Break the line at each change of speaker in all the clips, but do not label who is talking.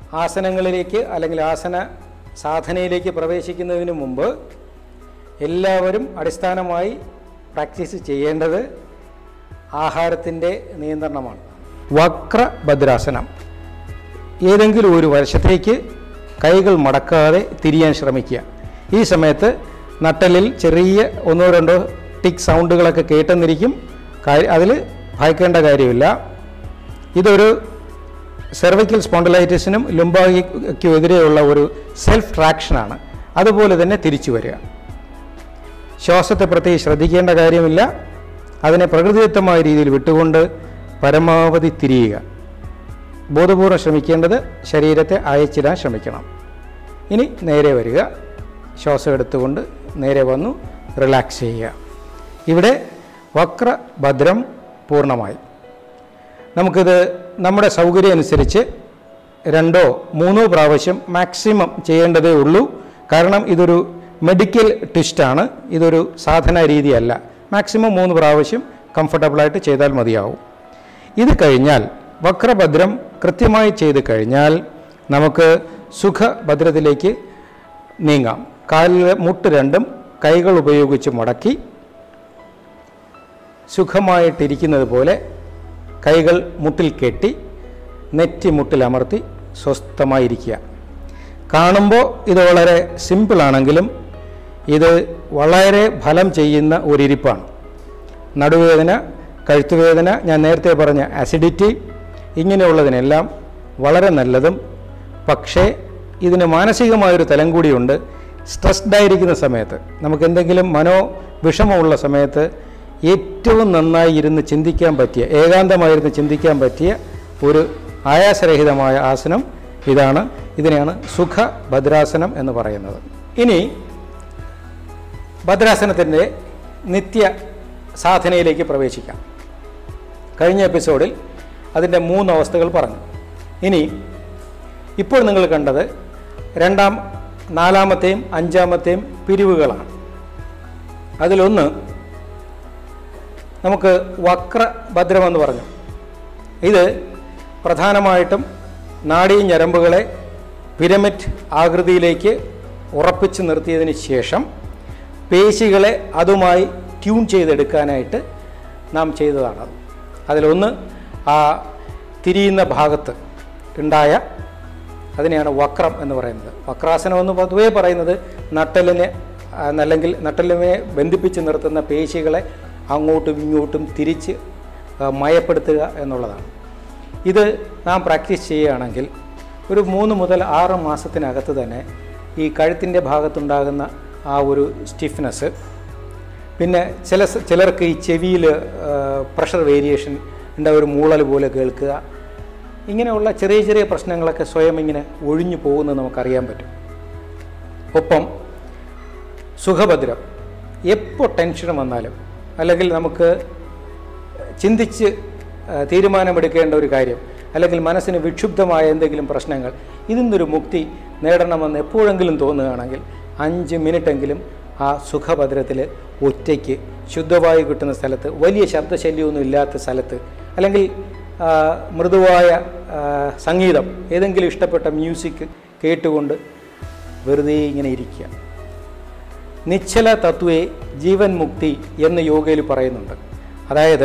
ആസനങ്ങളിലേക്ക് അല്ലെങ്കിൽ ആസന സാധനയിലേക്ക് പ്രവേശിക്കുന്നതിന് മുമ്പ് എല്ലാവരും അടിസ്ഥാനമായി പ്രാക്ടീസ് ചെയ്യേണ്ടത് ആഹാരത്തിൻ്റെ നിയന്ത്രണമാണ് വക്രഭദ്രാസനം ഏതെങ്കിലും ഒരു വശത്തേക്ക് കൈകൾ മടക്കാതെ തിരിയാൻ ശ്രമിക്കുക ഈ സമയത്ത് നട്ടലിൽ ചെറിയ ഒന്നോ രണ്ടോ ടിക് സൗണ്ടുകളൊക്കെ കേട്ടെന്നിരിക്കും അതിൽ ഭയക്കേണ്ട കാര്യമില്ല ഇതൊരു സെർവിക്കൽ സ്പോണ്ടലൈറ്റിസിനും ലുംബാഗിക്കും എതിരെയുള്ള ഒരു സെൽഫ് ട്രാക്ഷനാണ് അതുപോലെ തന്നെ തിരിച്ചു വരിക ശ്വാസത്തെ പ്രത്യേകം ശ്രദ്ധിക്കേണ്ട കാര്യമില്ല അതിനെ പ്രകൃതിദത്തമായ രീതിയിൽ വിട്ടുകൊണ്ട് പരമാവധി തിരിയുക ബോധപൂർവ്വം ശ്രമിക്കേണ്ടത് ശരീരത്തെ അയച്ചിടാൻ ശ്രമിക്കണം ഇനി നേരെ വരിക ശ്വാസം എടുത്തുകൊണ്ട് നേരെ വന്നു റിലാക്സ് ചെയ്യുക ഇവിടെ വക്രഭദ്രം പൂർണ്ണമായി നമുക്കിത് നമ്മുടെ സൗകര്യം അനുസരിച്ച് രണ്ടോ മൂന്നോ പ്രാവശ്യം മാക്സിമം ചെയ്യേണ്ടതേ ഉള്ളൂ കാരണം ഇതൊരു മെഡിക്കൽ ട്വിസ്റ്റാണ് ഇതൊരു സാധന രീതിയല്ല മാക്സിമം മൂന്ന് പ്രാവശ്യം കംഫർട്ടബിളായിട്ട് ചെയ്താൽ മതിയാവും ഇത് കഴിഞ്ഞാൽ വക്രഭദ്രം കൃത്യമായി ചെയ്ത് കഴിഞ്ഞാൽ നമുക്ക് സുഖഭദ്രത്തിലേക്ക് നീങ്ങാം കാലിലെ മുട്ട് രണ്ടും കൈകൾ ഉപയോഗിച്ച് മുടക്കി സുഖമായിട്ടിരിക്കുന്നത് പോലെ കൈകൾ മുട്ടിൽ കെട്ടി നെറ്റി മുട്ടിൽ അമർത്തി സ്വസ്ഥമായിരിക്കുക കാണുമ്പോൾ ഇത് വളരെ സിമ്പിളാണെങ്കിലും ഇത് വളരെ ഫലം ചെയ്യുന്ന ഒരിരിപ്പാണ് നടുവേദന കഴുത്തുവേദന ഞാൻ നേരത്തെ പറഞ്ഞ അസിഡിറ്റി ഇങ്ങനെയുള്ളതിനെല്ലാം വളരെ നല്ലതും പക്ഷേ ഇതിന് മാനസികമായൊരു തലം കൂടിയുണ്ട് സ്ട്രെസ്ഡ് ആയിരിക്കുന്ന സമയത്ത് നമുക്ക് എന്തെങ്കിലും മനോ വിഷമമുള്ള സമയത്ത് ഏറ്റവും നന്നായി ഇരുന്ന് ചിന്തിക്കാൻ പറ്റിയ ഏകാന്തമായിരുന്ന് ചിന്തിക്കാൻ പറ്റിയ ഒരു ആയാസരഹിതമായ ആസനം ഇതാണ് ഇതിനെയാണ് സുഖ ഭദ്രാസനം എന്ന് പറയുന്നത് ഇനി ഭദ്രാസനത്തിൻ്റെ നിത്യ സാധനയിലേക്ക് പ്രവേശിക്കാം കഴിഞ്ഞ എപ്പിസോഡിൽ അതിൻ്റെ മൂന്ന് അവസ്ഥകൾ പറഞ്ഞു ഇനി ഇപ്പോൾ നിങ്ങൾ കണ്ടത് രണ്ടാം നാലാമത്തെയും അഞ്ചാമത്തെയും പിരിവുകളാണ് അതിലൊന്ന് നമുക്ക് വക്രഭദ്രമെന്ന് പറഞ്ഞു ഇത് പ്രധാനമായിട്ടും നാഡീ ഞരമ്പുകളെ പിരമിഡ് ആകൃതിയിലേക്ക് ഉറപ്പിച്ച് നിർത്തിയതിന് ശേഷം പേശികളെ അതുമായി ട്യൂൺ ചെയ്തെടുക്കാനായിട്ട് നാം ചെയ്തതാണ് അതിലൊന്ന് ആ തിരിയുന്ന ഭാഗത്ത് ഉണ്ടായ അതിനെയാണ് വക്രം എന്ന് പറയുന്നത് വക്രാസനം എന്ന് പൊതുവേ പറയുന്നത് നട്ടലിനെ ആ, അല്ലെങ്കിൽ നട്ടലിനെ ബന്ധിപ്പിച്ച് നിർത്തുന്ന പേശികളെ അങ്ങോട്ടും ഇങ്ങോട്ടും തിരിച്ച് ആ, മയപ്പെടുത്തുക എന്നുള്ളതാണ് ഇത് നാം പ്രാക്ടീസ് ചെയ്യുകയാണെങ്കിൽ ഒരു മൂന്ന് മുതൽ ആറ് മാസത്തിനകത്ത് തന്നെ ഈ കഴുത്തിൻ്റെ ഭാഗത്തുണ്ടാകുന്ന ആ ഒരു സ്റ്റിഫ്നെസ് പിന്നെ ചില സ- ചിലർക്ക് ഈ ചെവിയിൽ പ്രഷർ വേരിയേഷൻ ഉണ്ടാ ഒരു മൂളൽ പോലെ കേൾക്കുക ഇങ്ങനെയുള്ള ചെറിയ ചെറിയ പ്രശ്നങ്ങളൊക്കെ സ്വയം ഇങ്ങനെ ഒഴിഞ്ഞു പോകുന്നത് നമുക്കറിയാൻ പറ്റും ഒപ്പം സുഖഭദ്രം എപ്പോൾ ടെൻഷൻ വന്നാലും അല്ലെങ്കിൽ നമുക്ക് ചിന്തിച്ച് ആ, തീരുമാനമെടുക്കേണ്ട ഒരു കാര്യം അല്ലെങ്കിൽ മനസ്സിന് വിക്ഷുബ്ധമായ എന്തെങ്കിലും പ്രശ്നങ്ങൾ ഇതിൽ നിന്നൊരു മുക്തി നേടണമെന്ന് എപ്പോഴെങ്കിലും തോന്നുകയാണെങ്കിൽ അഞ്ച് മിനിറ്റെങ്കിലും ആ സുഖഭദ്രത്തിൽ ഒറ്റയ്ക്ക് ശുദ്ധവായു കിട്ടുന്ന സ്ഥലത്ത് വലിയ ശബ്ദശല്യമൊന്നും ഇല്ലാത്ത സ്ഥലത്ത് അല്ലെങ്കിൽ ആ, മൃദുവായ ആ, സംഗീതം ഏതെങ്കിലും ഇഷ്ടപ്പെട്ട മ്യൂസിക് കേട്ടുകൊണ്ട് വെറുതെ ഇങ്ങനെ ഇരിക്കുക നിശ്ചല തത്വേ ജീവൻ മുക്തി എന്ന് യോഗയിൽ പറയുന്നുണ്ട് അതായത്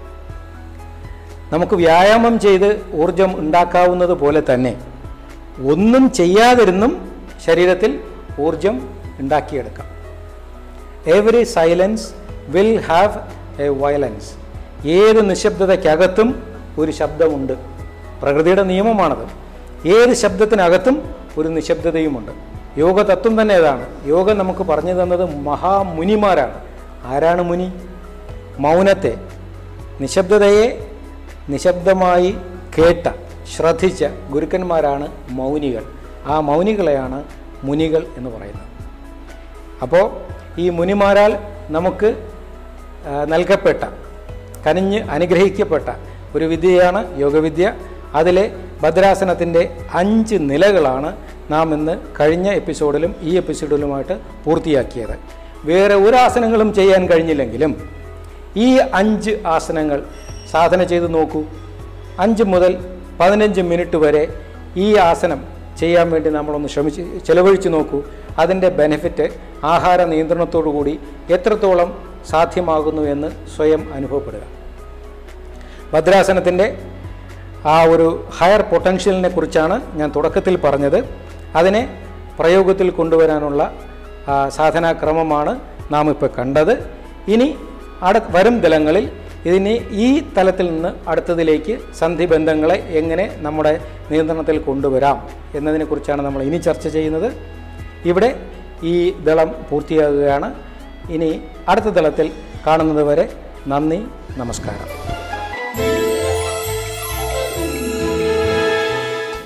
നമുക്ക് വ്യായാമം ചെയ്ത് ഊർജം ഉണ്ടാക്കാവുന്നത് പോലെ തന്നെ ഒന്നും ചെയ്യാതിരുന്നും ശരീരത്തിൽ ഊർജം ഉണ്ടാക്കിയെടുക്കാം every silence will have a violence ഏത് നിശബ്ദതയ്ക്കകത്തും ഒരു ശബ്ദമുണ്ട് പ്രകൃതിയുടെ നിയമമാണത് ഏത് ശബ്ദത്തിനകത്തും ഒരു നിശബ്ദതയുമുണ്ട് യോഗ തത്വം തന്നെ ഏതാണ് യോഗ നമുക്ക് പറഞ്ഞു തന്നത് മഹാമുനിമാരാണ് ആരാണ് മുനി മൗനത്തെ നിശബ്ദതയെ നിശബ്ദമായി കേട്ട ശ്രദ്ധിച്ച ഗുരുക്കന്മാരാണ് മൗനികൾ ആ മൗനികളെയാണ് മുനികൾ എന്ന് പറയുന്നത് അപ്പോൾ ഈ മുനിമാരാൽ നമുക്ക് ആ, നൽകപ്പെട്ട കനിഞ്ഞ് അനുഗ്രഹിക്കപ്പെട്ട ഒരു വിദ്യയാണ് യോഗവിദ്യ അതിലെ ഭദ്രാസനത്തിൻ്റെ അഞ്ച് നിലകളാണ് നാം ഇന്ന് കഴിഞ്ഞ എപ്പിസോഡിലും ഈ എപ്പിസോഡിലുമായിട്ട് പൂർത്തിയാക്കിയത് വേറെ ഒരു ആസനങ്ങളും ചെയ്യാൻ കഴിഞ്ഞില്ലെങ്കിലും ഈ അഞ്ച് ആസനങ്ങൾ സാധന ചെയ്ത് നോക്കൂ അഞ്ച് മുതൽ പതിനഞ്ച് മിനിറ്റ് വരെ ഈ ആസനം ചെയ്യാൻ വേണ്ടി നമ്മളൊന്ന് ശ്രമിച്ച് ചെലവഴിച്ച് നോക്കൂ അതിൻ്റെ ബെനിഫിറ്റ് ആഹാര നിയന്ത്രണത്തോടു കൂടി എത്രത്തോളം സാധ്യമാകുന്നു എന്ന് സ്വയം അനുഭവപ്പെടുക ഭദ്രാസനത്തിൻ്റെ ആ ഒരു ഹയർ പൊട്ടൻഷ്യലിനെ കുറിച്ചാണ് ഞാൻ തുടക്കത്തിൽ പറഞ്ഞത് അതിനെ പ്രയോഗത്തിൽ കൊണ്ടുവരാനുള്ള ആ, സാധനാക്രമമാണ് നാം ഇപ്പോൾ കണ്ടത് ഇനി അടു വരും തലങ്ങളിൽ ഇതിനെ ഈ തലത്തിൽ നിന്ന് അടുത്തതിലേക്ക് സന്ധിബന്ധങ്ങളെ എങ്ങനെ നമ്മുടെ നിയന്ത്രണത്തിൽ കൊണ്ടുവരാം എന്നതിനെക്കുറിച്ചാണ് നമ്മൾ ഇനി ചർച്ച ചെയ്യുന്നത് ഇവിടെ ഈ ദളം പൂർത്തിയാകുകയാണ് ഇനി അടുത്ത തലത്തിൽ കാണുന്നത് വരെ നന്ദി നമസ്കാരം